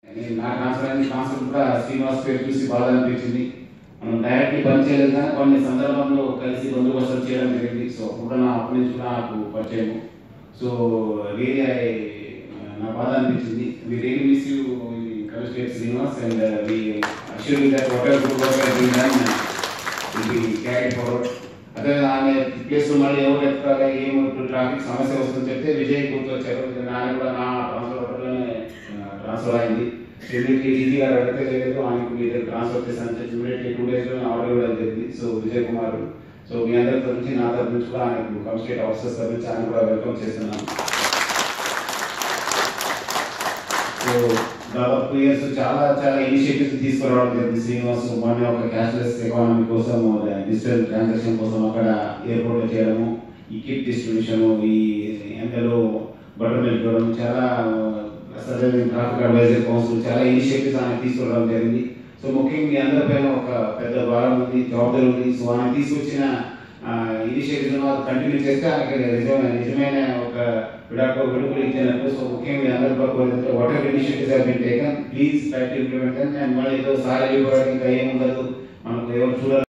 నేను నా ట్రాన్స్ఫర్ అయిన ట్రాన్స్ఫర్ కూడా శ్రీనివాస్ పేరు చూసి బాధ అనిపించింది మనం డైరెక్ట్లీ పని చేయలేదు కానీ కొన్ని సందర్భంలో కలిసి బందోబస్తు చేయడం జరిగింది సో అప్పుడు నా అప్పటి నుంచి కూడా నాకు పరిచయం సో రియలీ నా బాధ అనిపించింది we really miss you commissioner Srinivas and we assure that whatever good work has been done will be carried forward అదే ఆమె ప్లేస్ మళ్ళీ ఎవరు ఎత్తుకోవాలి ఏం ట్రాఫిక్ సమస్య వస్తుందని చెప్తే విజయ్ గుర్తొచ్చారు నాన్న కూడా నా ట్రాన్స్ఫర్ ఒకటిలోనే ట్రాన్స్ఫర్ అయింది ఇమీడియట్లీ డీజీ గారు అడిగితే లేదు ఆయనకు మీ దగ్గర ట్రాన్స్ఫర్ చేశాను చెప్పి ఇమీడియట్లీ టూ డేస్లో ఆర్డర్ ఇవ్వడం జరిగింది సో విజయ్ కుమార్ సో మీ అందరి తరఫు నుంచి నా తరఫు నుంచి కూడా ఆయనకు కమిషనరేట్ ఆఫీసర్స్ తరఫు నుంచి ఆయన కూడా వెల్కమ్ చేస్తున్నాను సో దాదాపు టూ ఇయర్స్ చాలా చాలా ఇనిషియేటివ్స్ తీసుకురావడం జరిగింది శ్రీనివాస్ మొన్న ఒక క్యాష్లెస్ ఎకానమీ కోసం డిజిటల్ ట్రాన్సాక్షన్ కోసం అక్కడ ఎయిర్పోర్ట్ చేయడము ఈ కిట్ డిస్ట్రిబ్యూషన్ ఈ ఎంతలో బటర్ మిల్క్ ఇవ్వడం చాలా అసలు ట్రాఫిక్ అడ్వైజర్ కౌన్సిల్ చాలా ఇనిషియేటివ్స్ ఆయన తీసుకురావడం జరిగింది సో ముఖ్యంగా మీ అందరిపైన ఒక పెద్ద భారం ఉంది జవాబుదారి ఉంది సో ఆయన తీసుకొచ్చిన ఇనిషియేటివ్ కంటిన్యూ చేస్తే ఆయనకి నిజమైన నిజమైన ఒక విడాకు విడుదల ఇచ్చినట్టు సో ముఖ్యంగా మీ అందరి పక్క whatever initiatives have been taken please try to implement and మళ్ళీ ఏదో సారీ ఇవ్వడానికి ఇంకా ఏముండదు మనకు ఎవరు చూడాలి